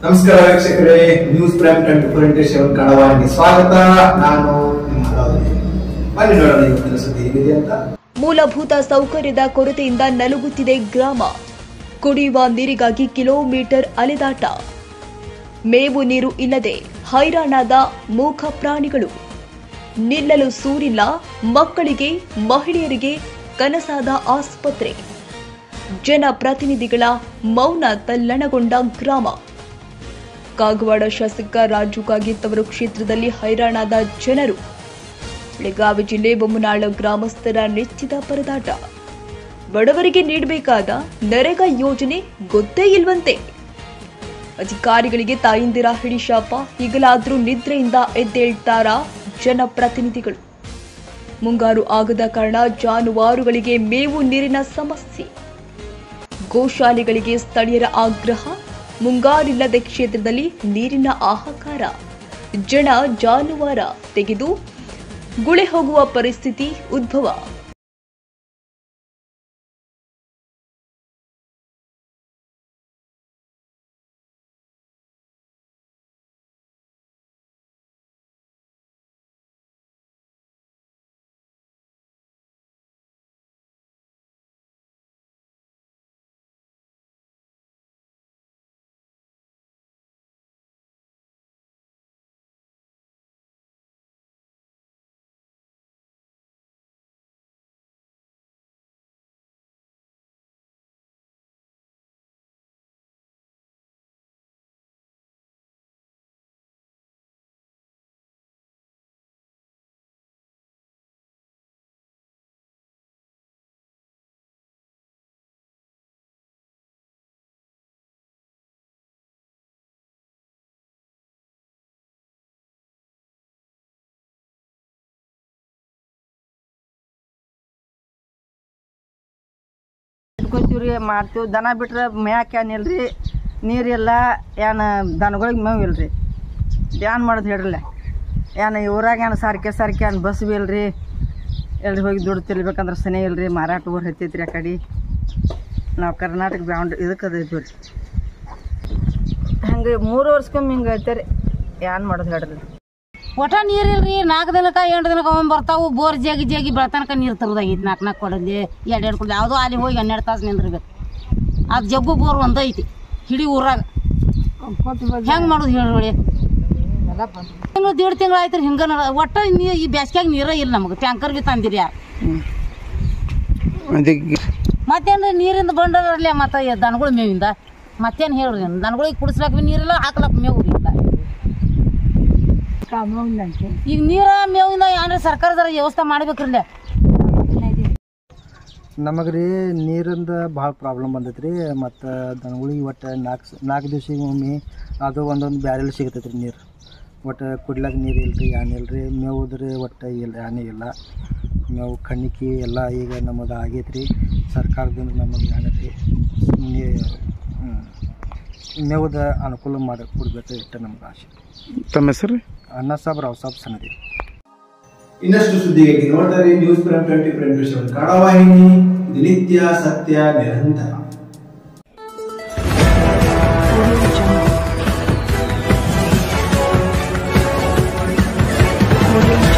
ನಮಸ್ಕಾರ ವೀಕ್ಷಕರೇ news prime twenty four into seven ಕನ್ನಡವಾಗಿ ಸ್ವಾಗತ ನಾನು ನಿಮ್ಮ ಹಲಾವಲಿ. ಬನ್ನಿ ನೋಡೋಣ ಇವತ್ತಿನ ಸುದ್ದಿ ಏನಿದೆ ಅಂತ ಮೂಲಭೂತ ಸೌಕರ್ಯದ ಕೊರತೆಯಿಂದ ನಲುಗುತ್ತಿದೆ ಗ್ರಾಮ ಕುಡಿಯುವ ನೀರಿಗಾಗಿ ಕಿಲೋಮೀಟರ್ ಅಲೆದಾಟ ಮೇವು ನೀರು ಇಲ್ಲದೆ ಹೈರಾಣಾದ ಮೂಕ ಪ್ರಾಣಿಗಳು ನಿಲ್ಲಲು ಸೂರಿಲ್ಲ ಮಕ್ಕಳಿಗೆ ಮಹಿಳೆಯರಿಗೆ ಕನಸಾದ ಆಸ್ಪತ್ರೆ ಜನಪ್ರತಿನಿಧಿಗಳ ಮೌನ ತಲ್ಲಣಗೊಂಡ ಗ್ರಾಮ ಕಾಗವಾಡ ಶಾಸಕ ರಾಜು ಕಾಗಿತ್ ಅವರ ಕ್ಷೇತ್ರದಲ್ಲಿ ಹೈರಾಣಾದ ಜನರು ಬೆಳಗಾವಿ ಜಿಲ್ಲೆ ಬೊಮ್ಮನಾಳ ಗ್ರಾಮಸ್ಥರ ನೆಚ್ಚಿದ ಪರದಾಟ ಬಡವರಿಗೆ ನೀಡಬೇಕಾದ ನರೇಗಾ ಯೋಜನೆ ಗೊತ್ತೇ ಇಲ್ವಂತೆ ಅಧಿಕಾರಿಗಳಿಗೆ ತಾಯಿಂದಿರ ಹಿಡಿಶಾಪ ಈಗಲಾದ್ರೂ ನಿದ್ರೆಯಿಂದ ಎದ್ದೇಳ್ತಾರಾ ಜನಪ್ರತಿನಿಧಿಗಳು ಮುಂಗಾರು ಆಗದ ಕಾರಣ ಜಾನುವಾರುಗಳಿಗೆ ಮೇವು ನೀರಿನ ಸಮಸ್ಯೆ ಗೋಶಾಲೆಗಳಿಗೆ ಸ್ಥಳೀಯರ ಆಗ್ರಹ ಮುಂಗಾರಿಲ್ಲದ ಕ್ಷೇತ್ರದಲ್ಲಿ ನೀರಿನ ಹಾಹಾಕಾರ ಜನ ಜಾನುವಾರ ತೆಗೆದು ಗುಳೆ ಹೋಗುವ ಪರಿಸ್ಥಿತಿ ಉದ್ಭವ ಇಟ್ಕೊತೀವ್ರಿ ಮಾಡ್ತೀವಿ ದನ ಬಿಟ್ರೆ ಮೇಯಕ್ಕೆ ಏನಿಲ್ರಿ ನೀರಿಲ್ಲ ಏನು ದನಗಳಿಗೆ ಮೇವು ಇಲ್ರಿ ಏನ್ ಮಾಡೋದು ಹೇಳ್ರಲ್ಲ ಏನು ಊರಾಗ ಏನು ಸಾರಿಗೆ ಸಾರಿಗೆ ಏನು ಬಸ್ ಬಿ ಇಲ್ರಿ ಎಲ್ಲಿ ಹೋಗಿ ದುಡ್ಡು ತಿಲ್ಬೇಕಂದ್ರೆ ಸನೇ ಇಲ್ರಿ ಮಾರಾಟ ಊರು ಹತ್ತೈತ್ರಿ ಆ ಕಡೆ ನಾವು ಕರ್ನಾಟಕ ಬೌಂಡ್ ಇದಕ್ಕೆ ಅದ ಇದ್ವಿ ರೀ ಹಂಗೆ ಮೂರು ವರ್ಷಕ್ಕೊಮ್ಮೆ ಹಿಂಗೆ ಐತೆ ಏನು ಮಾಡೋದು ಹೇಳ್ರಿ ಒಟ ನೀರಿಲ್ರಿ ನಾಲ್ಕು ದಿನಕ್ಕೆ ಎಂಟು ದಿನಕ್ಕೆ ಒಮ್ಮೆ ಬರ್ತಾವು ಬೋರ್ ಜಗಿ ಜಗಿ ಬೆಳತನಕ ನೀರು ತರೋದಾಗೈತಿ ನಾಲ್ಕು ನಾಲ್ಕು ಕೊಡಲಿ ಎರಡು ಎರಡು ಕೊಡಲಿ ಯಾವುದೋ ಅಲ್ಲಿ ಹೋಗಿ ಹನ್ನೆರಡು ತಾಸು ನಿಂದಿರ್ಬೇಕು ಅದು ಜಗ್ಗು ಬೋರ್ ಒಂದೇ ಐತಿ ಹಿಡಿ ಊರಾಗ ಹೆಂಗೆ ಮಾಡೋದು ಹೇಳಿ ತಿಂಗಳು ದೇಡ್ ತಿಂಗಳು ಆಯ್ತು ರೀ ಹಿಂಗೆ ಒಟ್ಟ ನೀ ಈ ಬ್ಯಾಸ್ಗ್ಯಾಗ ನೀರೇ ಇಲ್ಲ ನಮಗೆ ಟ್ಯಾಂಕರ್ ಬಿ ತಂದಿರಿ ಯಾರು ಮತ್ತೇನ್ರಿ ನೀರಿಂದ ಬಂಡರಲ್ಲೇ ಮತ್ತೆ ದನಗಳು ಮೇವಿಂದ ಮತ್ತೇನು ಹೇಳ್ರಿ ದನಗಳಿಗೆ ಕುಡಿಸ್ಲಾಕ ಬಿ ನೀರಿಲ್ಲ ಹಾಕ್ಲಾಕ ಮೇವು ಇಲ್ಲ ಈಗ ನೀರ ಮೇವಿಂದ ಏನ್ರಿ ಸರ್ಕಾರದವ್ರ ವ್ಯವಸ್ಥೆ ಮಾಡ್ಬೇಕ್ರಲ್ಲೇ ನಮಗೆ ರೀ ನೀರಿಂದ ಭಾಳ ಪ್ರಾಬ್ಲಮ್ ಬಂದೈತೆ ರೀ ಮತ್ತು ದನಗಳಿಗೆ ಒಟ್ಟು ನಾಲ್ಕು ನಾಲ್ಕು ದಿವ್ಸಿಗೆ ಒಮ್ಮೆ ಅದು ಒಂದೊಂದು ಬ್ಯಾರೆಲ್ ಸಿಗ್ತೈತೆ ರೀ ನೀರು ಒಟ್ಟು ಕುಡ್ಲಾಕ ನೀರು ಇಲ್ಲ ರೀ ಏನಿಲ್ಲ ರೀ ಮೇವುದ್ರಿ ಒಟ್ಟು ಇಲ್ಲ ಏನೇ ಇಲ್ಲ ಮೇವು ಕಣ್ಣಿಕಿ ಎಲ್ಲ ಈಗ ನಮಗೆ ಆಗೈತೆ ರೀ ಸರ್ಕಾರದಿಂದ ನಮಗೆ ಏನೈತಿ ನೀ ಮೇವುದ ಅನುಕೂಲ ಮಾಡಿ ಕೊಡ್ಬೇಕು ಇಷ್ಟ ನಮ್ಗೆ ಆಸೆ ತಮ್ಮ ಹೆಸರು ಅನ್ನ ಸಾಬ್ ರಾವ್ ಸಾಬ್ ಸನದಿ ಇನ್ನಷ್ಟು ಸುದ್ದಿಗಾಗಿ ನೋಡ್ತಾರೆ news prime twenty four into seven Kannada ವಾಹಿನಿ ದಿನಿತ್ಯ ಸತ್ಯ ನಿರಂತರ Audio